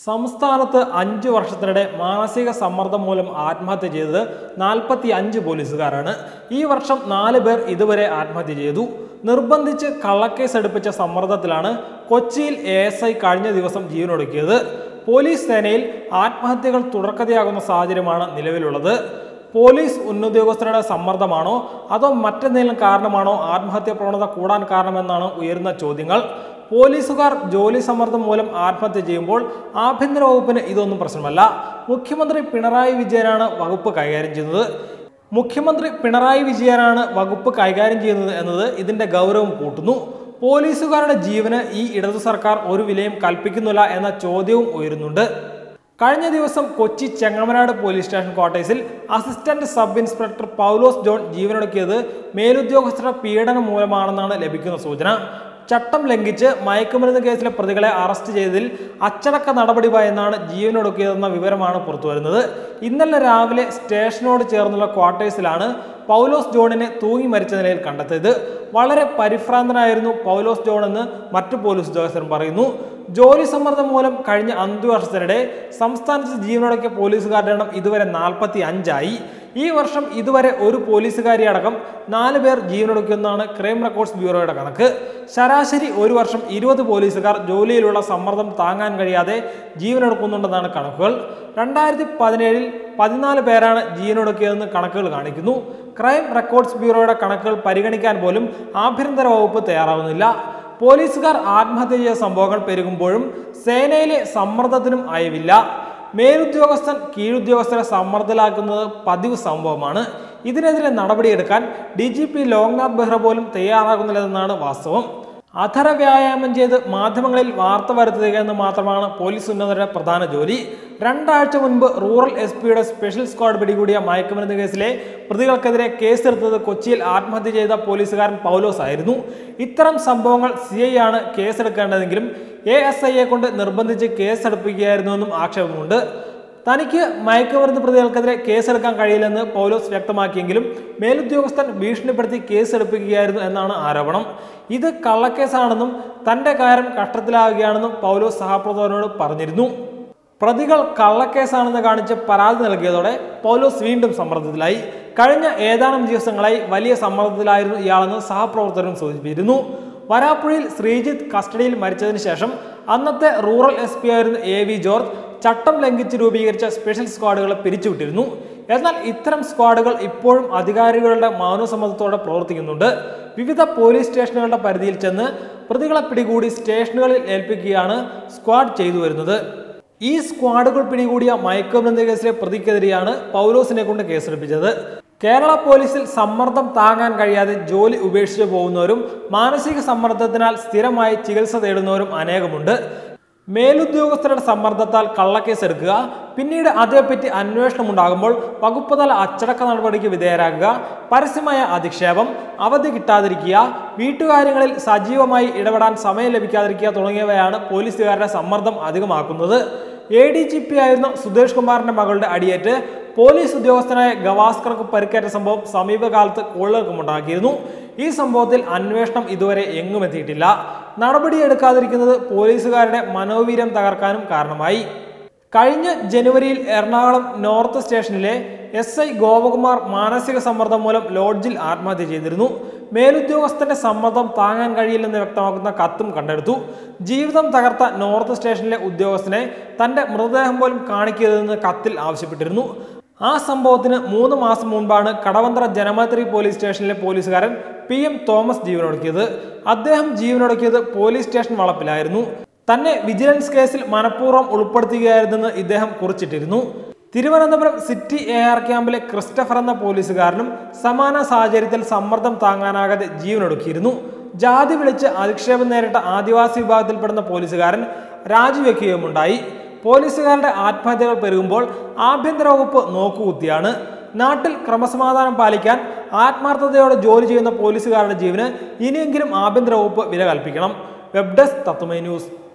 സംസ്ഥാനത്ത് അഞ്ചു വർഷത്തിനിടെ മാനസിക സമ്മർദ്ദം മൂലം ആത്മഹത്യ ചെയ്തത് നാൽപ്പത്തി അഞ്ച് പോലീസുകാരാണ് ഈ വർഷം നാല് പേർ ഇതുവരെ ആത്മഹത്യ ചെയ്തു നിർബന്ധിച്ച് കള്ളക്കേസ് എടുപ്പിച്ച സമ്മർദ്ദത്തിലാണ് കൊച്ചിയിൽ എ എസ് ഐ കഴിഞ്ഞ ദിവസം ജീവനൊടുക്കിയത് പോലീസ് സേനയിൽ ആത്മഹത്യകൾ തുടർക്കഥയാകുന്ന സാഹചര്യമാണ് നിലവിലുള്ളത് പോലീസ് ഉന്നതോദ്യോഗസ്ഥരുടെ സമ്മർദ്ദമാണോ അതോ മറ്റെന്തെങ്കിലും കാരണമാണോ ആത്മഹത്യ പ്രവണത കൂടാൻ കാരണമെന്നാണ് ഉയരുന്ന ചോദ്യങ്ങൾ പോലീസുകാർ ജോലി സമ്മർദ്ദം മൂലം ആത്മഹത്യ ചെയ്യുമ്പോൾ ആഭ്യന്തര വകുപ്പിന് ഇതൊന്നും പ്രശ്നമല്ല മുഖ്യമന്ത്രി പിണറായി വിജയനാണ് വകുപ്പ് കൈകാര്യം ചെയ്യുന്നത് മുഖ്യമന്ത്രി പിണറായി വിജയനാണ് വകുപ്പ് കൈകാര്യം ചെയ്യുന്നത് എന്നത് ഇതിന്റെ ഗൗരവം കൂട്ടുന്നു പോലീസുകാരുടെ ജീവന് ഈ ഇടതു സർക്കാർ ഒരു വിലയും കൽപ്പിക്കുന്നില്ല എന്ന ചോദ്യവും ഉയരുന്നുണ്ട് കഴിഞ്ഞ ദിവസം കൊച്ചി ചെങ്ങമനാട് പോലീസ് സ്റ്റേഷൻ ക്വാർട്ടേഴ്സിൽ assistant sub inspector Paulose John ജീവനൊടുക്കിയത് മേലുദ്യോഗസ്ഥരുടെ പീഡനം മൂലമാണെന്നാണ് ലഭിക്കുന്ന സൂചന ചട്ടം ലംഘിച്ച് മയക്കുമരുന്ന് കേസിലെ പ്രതികളെ അറസ്റ്റ് ചെയ്തതിൽ അച്ചടക്ക നടപടി ഭയന്നാണ് ജീവനൊടുക്കിയതെന്ന വിവരമാണ് പുറത്തുവരുന്നത് ഇന്നലെ രാവിലെ സ്റ്റേഷനോട് ചേർന്നുള്ള ക്വാർട്ടേഴ്സിലാണ് പൗലോസ് ജോണിനെ തൂങ്ങി മരിച്ച നിലയിൽ കണ്ടെത്തിയത് വളരെ പരിഭ്രാന്തനായിരുന്നു പൗലോസ് ജോൺ എന്ന് മറ്റു പോലീസ് ഉദ്യോഗസ്ഥർ പറയുന്നു ജോലി സമ്മർദ്ദം മൂലം കഴിഞ്ഞ അഞ്ചു വർഷത്തിനിടെ സംസ്ഥാനത്ത് ജീവനൊടുക്കിയ പോലീസുകാരുടെ എണ്ണം ഇതുവരെ നാൽപ്പത്തി അഞ്ചായി ഈ വർഷം ഇതുവരെ ഒരു പോലീസുകാരി അടക്കം നാല് പേർ ജീവനൊടുക്കിയെന്നാണ് ക്രൈം റെക്കോർഡ്സ് ബ്യൂറോയുടെ കണക്ക് ശരാശരി ഒരു വർഷം ഇരുപത് പോലീസുകാർ ജോലിയിലുള്ള സമ്മർദ്ദം താങ്ങാൻ കഴിയാതെ ജീവനൊടുക്കുന്നുണ്ടെന്നാണ് കണക്കുകൾ രണ്ടായിരത്തി പതിനേഴിൽ പതിനാല് പേരാണ് ജീവനൊടുക്കിയതെന്ന് കണക്കുകൾ കാണിക്കുന്നു ക്രൈം റെക്കോർഡ്സ് ബ്യൂറോയുടെ കണക്കുകൾ പരിഗണിക്കാൻ പോലും ആഭ്യന്തര വകുപ്പ് തയ്യാറാവുന്നില്ല പോലീസുകാർ ആത്മഹത്യ ചെയ്ത സംഭവങ്ങൾ പെരുകുമ്പോഴും സേനയിലെ സമ്മർദ്ദത്തിനും അയവില്ല മേലുദ്യോഗസ്ഥൻ കീഴുദ്യോഗസ്ഥരെ സമ്മർദ്ദത്തിലാക്കുന്നത് പതിവ് സംഭവമാണ് ഇതിനെതിരെ നടപടിയെടുക്കാൻ D G P Loknath Behera പോലും തയ്യാറാകുന്നില്ലെന്നാണ് വാസ്തവം അധര വ്യായാമം ചെയ്ത് മാധ്യമങ്ങളിൽ വാർത്ത വരുത്തുക എന്ന് മാത്രമാണ് പോലീസ് ഉന്നതരുടെ പ്രധാന ജോലി രണ്ടാഴ്ച മുൻപ് റൂറൽ എസ് പിയുടെ സ്പെഷ്യൽ സ്ക്വാഡ് പിടികൂടിയ മയക്കുമരുന്ന് കേസിലെ പ്രതികൾക്കെതിരെ കേസെടുത്തത് കൊച്ചിയിൽ ആത്മഹത്യ ചെയ്ത പോലീസുകാരൻ പൗലോസ് ആയിരുന്നു ഇത്തരം സംഭവങ്ങൾ സി ഐ ആണ് കേസെടുക്കേണ്ടതെങ്കിലും എ എസ് ഐയെ കൊണ്ട് നിർബന്ധിച്ച് കേസെടുപ്പിക്കുകയായിരുന്നുവെന്നും ആക്ഷേപമുണ്ട് തനിക്ക് മയക്കുമരുന്ന് പ്രതികൾക്കെതിരെ കേസെടുക്കാൻ കഴിയില്ലെന്ന് പൗലോസ് വ്യക്തമാക്കിയെങ്കിലും മേലുദ്യോഗസ്ഥൻ ഭീഷണിപ്പെടുത്തി കേസെടുപ്പിക്കുകയായിരുന്നു എന്നാണ് ആരോപണം ഇത് കള്ളക്കേസാണെന്നും തന്റെ കാര്യം കഷ്ടത്തിലാവുകയാണെന്നും പൗലോസ് സഹപ്രവർത്തകരോട് പറഞ്ഞിരുന്നു പ്രതികൾ കള്ളക്കേസാണെന്ന് കാണിച്ച് പരാതി നൽകിയതോടെ പൗലോസ് വീണ്ടും സമ്മർദ്ദത്തിലായി കഴിഞ്ഞ ഏതാനും ദിവസങ്ങളായി വലിയ സമ്മർദ്ദത്തിലായിരുന്നു ഇയാളെന്ന് സഹപ്രവർത്തകരും സൂചിപ്പിച്ചിരുന്നു വരാപ്പുഴയിൽ ശ്രീജിത്ത് കസ്റ്റഡിയിൽ മരിച്ചതിന് ശേഷം അന്നത്തെ റൂറൽ എസ് പി ആയിരുന്ന എ വി ജോർജ് ചട്ടം ലംഘിച്ച് രൂപീകരിച്ച സ്പെഷ്യൽ സ്ക്വാഡുകളെ പിരിച്ചുവിട്ടിരുന്നു എന്നാൽ ഇത്തരം സ്ക്വാഡുകൾ ഇപ്പോഴും അധികാരികളുടെ മൗനസമ്മതത്തോടെ പ്രവർത്തിക്കുന്നുണ്ട് വിവിധ പോലീസ് സ്റ്റേഷനുകളുടെ പരിധിയിൽ ചെന്ന് പ്രതികളെ പിടികൂടി സ്റ്റേഷനുകളിൽ ഏൽപ്പിക്കുകയാണ് സ്ക്വാഡ് ചെയ്തു വരുന്നത് ഈ സ്ക്വാഡുകൾ പിടികൂടിയ മയക്കുമരുന്ന് കേസിലെ പ്രതിക്കെതിരെയാണ് പൗലോസിനെ കൊണ്ട് കേസെടുപ്പിച്ചത് കേരള പോലീസിൽ സമ്മർദ്ദം താങ്ങാൻ കഴിയാതെ ജോലി ഉപേക്ഷിച്ചു പോകുന്നവരും മാനസിക സമ്മർദ്ദത്തിനാൽ സ്ഥിരമായി ചികിത്സ തേടുന്നവരും അനേകമുണ്ട് മേലുദ്യോഗസ്ഥരുടെ സമ്മർദ്ദത്താൽ കള്ളക്കേസ് എടുക്കുക പിന്നീട് അതേപ്പറ്റി അന്വേഷണം ഉണ്ടാകുമ്പോൾ വകുപ്പുതല അച്ചടക്ക നടപടിക്ക് വിധേയരാകുക പരസ്യമായ അധിക്ഷേപം അവധി കിട്ടാതിരിക്കുക വീട്ടുകാര്യങ്ങളിൽ സജീവമായി ഇടപെടാൻ സമയം ലഭിക്കാതിരിക്കുക തുടങ്ങിയവയാണ് പോലീസുകാരുടെ സമ്മർദ്ദം അധികമാക്കുന്നത് എ ഡി ജി പി ആയിരുന്ന സുധേഷ് കുമാറിന്റെ മകളുടെ അടിയേറ്റ് പോലീസ് ഉദ്യോഗസ്ഥനായ ഗവാസ്കർക്ക് പരിക്കേറ്റ സംഭവം സമീപകാലത്ത് കോളുകൾക്കുമുണ്ടാക്കിയിരുന്നു ഈ സംഭവത്തിൽ അന്വേഷണം ഇതുവരെ എങ്ങും എത്തിയിട്ടില്ല നടപടിയെടുക്കാതിരിക്കുന്നത് പോലീസുകാരുടെ മനോവീര്യം തകർക്കാനും കാരണമായി കഴിഞ്ഞ ജനുവരിയിൽ എറണാകുളം നോർത്ത് സ്റ്റേഷനിലെ എസ് ഐ ഗോപകുമാർ മാനസിക സമ്മർദ്ദം മൂലം ലോഡ്ജിൽ ആത്മഹത്യ ചെയ്തിരുന്നു മേലുദ്യോഗസ്ഥന്റെ സമ്മർദ്ദം താങ്ങാൻ കഴിയില്ലെന്ന് വ്യക്തമാക്കുന്ന കത്തും കണ്ടെടുത്തു ജീവിതം തകർത്ത നോർത്ത് സ്റ്റേഷനിലെ ഉദ്യോഗസ്ഥനെ തന്റെ മൃതദേഹം പോലും കാണിക്കരുതെന്ന് കത്തിൽ ആവശ്യപ്പെട്ടിരുന്നു ആ സംഭവത്തിന് മൂന്ന് മാസം മുൻപാണ് കടവന്ത്ര ജനമൈത്രി പോലീസ് സ്റ്റേഷനിലെ പോലീസുകാരൻ പി എം തോമസ് ജീവനൊടുക്കിയത് അദ്ദേഹം ജീവനൊടുക്കിയത് പോലീസ് സ്റ്റേഷൻ വളപ്പിലായിരുന്നു തന്നെ വിജിലൻസ് കേസിൽ മനഃപൂർവ്വം ഉൾപ്പെടുത്തുകയായിരുന്നെന്ന് ഇദ്ദേഹം കുറിച്ചിട്ടിരുന്നു തിരുവനന്തപുരം സിറ്റി എ ആർ ക്യാമ്പിലെ ക്രിസ്റ്റഫർ എന്ന പോലീസുകാരനും സമാന സാഹചര്യത്തിൽ സമ്മർദ്ദം താങ്ങാനാകാതെ ജീവനൊടുക്കിയിരുന്നു ജാതി വിളിച്ച് അധിക്ഷേപം നേരിട്ട ആദിവാസി വിഭാഗത്തിൽപ്പെടുന്ന പോലീസുകാരൻ രാജിവെക്കുകയുമുണ്ടായി പോലീസുകാരുടെ ആത്മഹത്യകൾ പെരുകുമ്പോൾ ആഭ്യന്തര വകുപ്പ് നോക്കുകുത്തിയാണ് നാട്ടിൽ ക്രമസമാധാനം പാലിക്കാൻ ആത്മാർത്ഥതയോടെ ജോലി ചെയ്യുന്ന പോലീസുകാരുടെ ജീവന് ഇനിയെങ്കിലും ആഭ്യന്തര വകുപ്പ് വില കൽപ്പിക്കണം വെബ് ഡെസ്ക് തത്വമൈ ന്യൂസ്